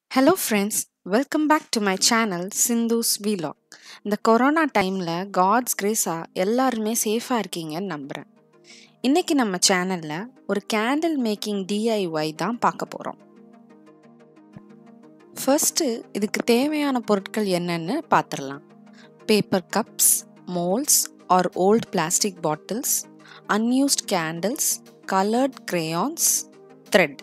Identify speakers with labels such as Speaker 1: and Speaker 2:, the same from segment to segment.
Speaker 1: hello friends welcome back to my channel Sindhu's vlog இந்த corona டைமில் God's கிரேஸாக எல்லாருமே சேஃபாக இருக்கீங்கன்னு நம்புகிறேன் இன்றைக்கி நம்ம சேனலில் ஒரு கேண்டில் மேக்கிங் டிஐஒய் தான் பார்க்க போகிறோம் ஃபர்ஸ்ட்டு இதுக்கு தேவையான பொருட்கள் என்னன்னு பார்த்துடலாம் paper cups moulds or old plastic bottles unused candles coloured crayons thread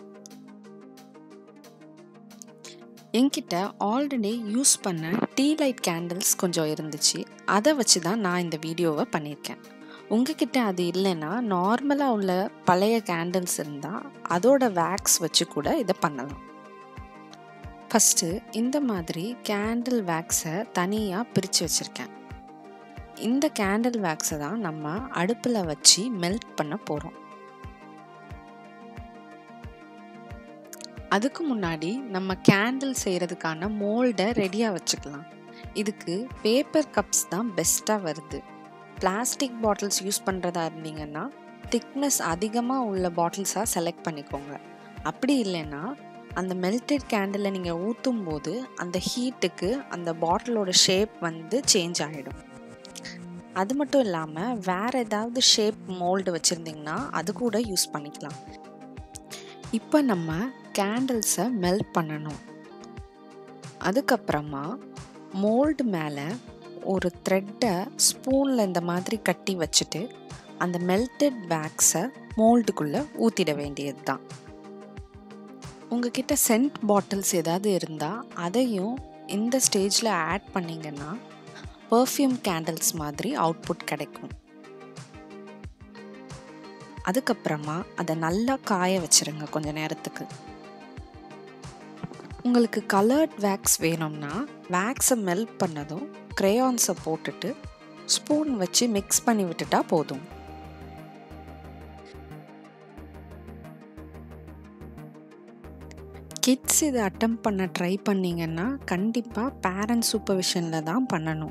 Speaker 1: என்கிட்ட ஆல்ரெடி யூஸ் பண்ண டீ லைட் கேண்டில்ஸ் கொஞ்சம் இருந்துச்சு அதை வச்சு தான் நான் இந்த வீடியோவை பண்ணியிருக்கேன் உங்ககிட்ட அது இல்லைன்னா நார்மலாக உள்ள பழைய கேண்டில்ஸ் இருந்தால் அதோட வேக்ஸ் வச்சு கூட இதை பண்ணலாம் ஃபஸ்ட்டு இந்த மாதிரி கேண்டில் வேக்ஸை தனியாக பிரித்து வச்சுருக்கேன் இந்த கேண்டில் வேக்ஸை தான் நம்ம அடுப்பில் வச்சு மெல்ட் பண்ண போகிறோம் அதுக்கு முன்னாடி நம்ம கேண்டில் செய்கிறதுக்கான மோல்டை ரெடியாக வச்சுக்கலாம் இதுக்கு பேப்பர் கப்ஸ் தான் பெஸ்ட்டாக வருது பிளாஸ்டிக் பாட்டில்ஸ் யூஸ் பண்ணுறதா இருந்தீங்கன்னா திக்னஸ் அதிகமாக உள்ள பாட்டில்ஸாக செலக்ட் பண்ணிக்கோங்க அப்படி இல்லைன்னா அந்த மெல்டட் கேண்டிலை நீங்கள் ஊற்றும் போது அந்த ஹீட்டுக்கு அந்த பாட்டிலோட ஷேப் வந்து சேஞ்ச் ஆகிடும் அது மட்டும் இல்லாமல் வேறு ஏதாவது ஷேப் மோல்டு வச்சுருந்திங்கன்னா அது கூட யூஸ் பண்ணிக்கலாம் இப்போ நம்ம கேண்டில்ஸை மெல்ட் பண்ணணும் அதுக்கப்புறமா மோல்டு மேலே ஒரு த்ரெட்டை ஸ்பூனில் இந்த மாதிரி கட்டி வச்சுட்டு அந்த மெல்டட் வேக்ஸை மோல்டுக்குள்ளே ஊற்றிட வேண்டியது தான் உங்ககிட்ட சென்ட் பாட்டில்ஸ் ஏதாவது இருந்தால் அதையும் இந்த ஸ்டேஜில் ஆட் பண்ணிங்கன்னா பர்ஃப்யூம் கேண்டில்ஸ் மாதிரி அவுட்புட் கிடைக்கும் அதுக்கப்புறமா அதை நல்லா காய வச்சுருங்க கொஞ்ச நேரத்துக்கு உங்களுக்கு கலர்ட் வேக்ஸ் வேணும்னா வேக்ஸை மெல்ட் பண்ணதும் க்ரேயான்ஸை போட்டுட்டு ஸ்பூன் வச்சு மிக்ஸ் பண்ணி விட்டுட்டா போதும் கிட்ஸ் இதை அட்டம் பண்ண ட்ரை பண்ணிங்கன்னா கண்டிப்பாக பேரண்ட் சூப்பர்விஷனில் தான் பண்ணணும்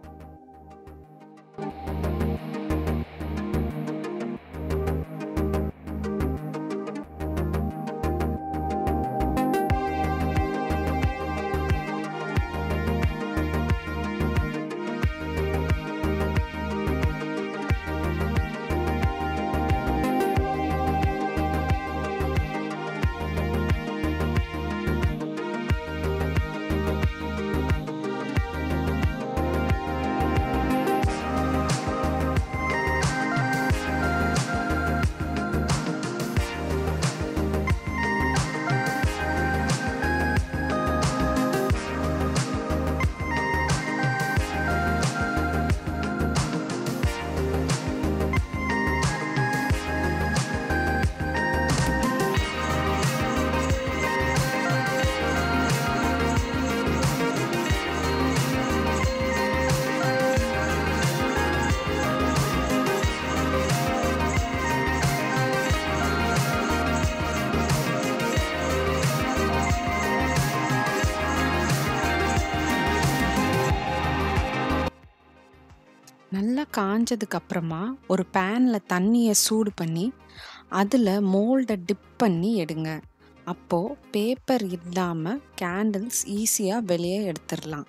Speaker 1: நல்லா காஞ்சதுக்கு அப்புறமா ஒரு பேனில் தண்ணியை சூடு பண்ணி அதில் மோல்டை டிப் பண்ணி எடுங்க அப்போது பேப்பர் இல்லாமல் கேண்டில்ஸ் ஈஸியாக வெளியே எடுத்துடலாம்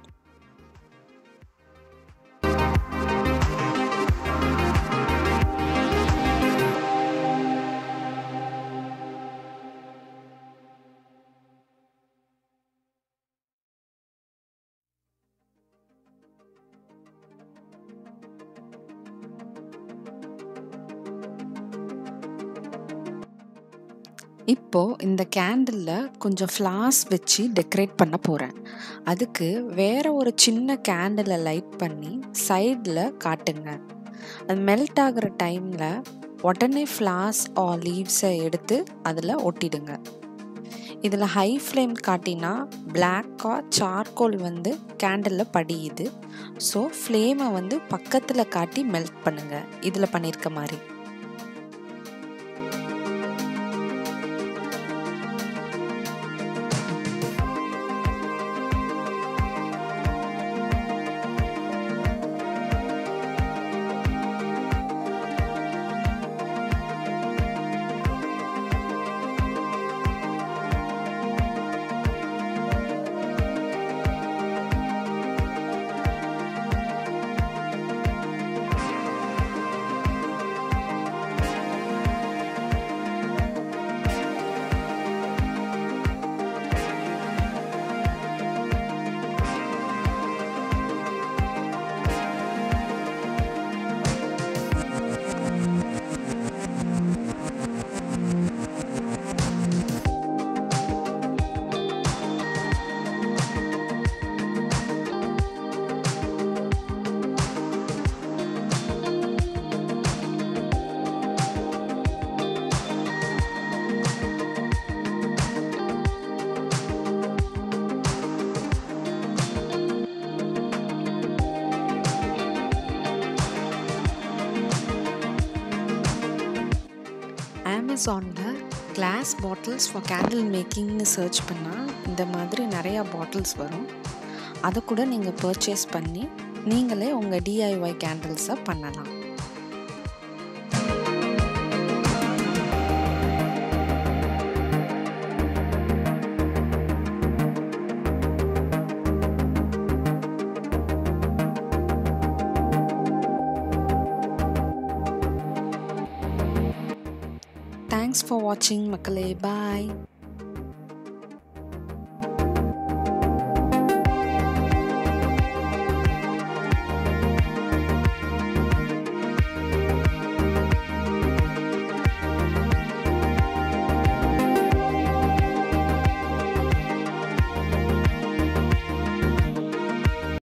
Speaker 1: இப்போ இந்த கேண்டிலில் கொஞ்சம் ஃப்ளாஸ் வச்சு டெக்கரேட் பண்ண போகிறேன் அதுக்கு வேற ஒரு சின்ன கேண்டிலை லைட் பண்ணி சைடில் காட்டுங்க அது மெல்ட் ஆகிற டைமில் உடனே ஃப்ளாஸ் ஆர் லீவ்ஸை எடுத்து அதில் ஒட்டிடுங்க இதில் ஹை ஃப்ளேம் காட்டினா பிளாக்காக சார்கோல் வந்து கேண்டிலில் படியுது ஸோ ஃப்ளேமை வந்து பக்கத்தில் காட்டி மெல்ட் பண்ணுங்கள் இதில் பண்ணியிருக்க மாதிரி அமேசானில் கிளாஸ் பாட்டில்ஸ் ஃபார் கேண்டில் மேக்கிங்னு சர்ச் பண்ணால் இந்த மாதிரி நிறையா பாட்டில்ஸ் வரும் அதை கூட நீங்கள் பர்ச்சேஸ் பண்ணி நீங்களே உங்கள் டிஐஒய் கேண்டில்ஸை பண்ணலாம் தேங்க்ஸ் ஃபார் வாட்சிங் மக்களே பாய்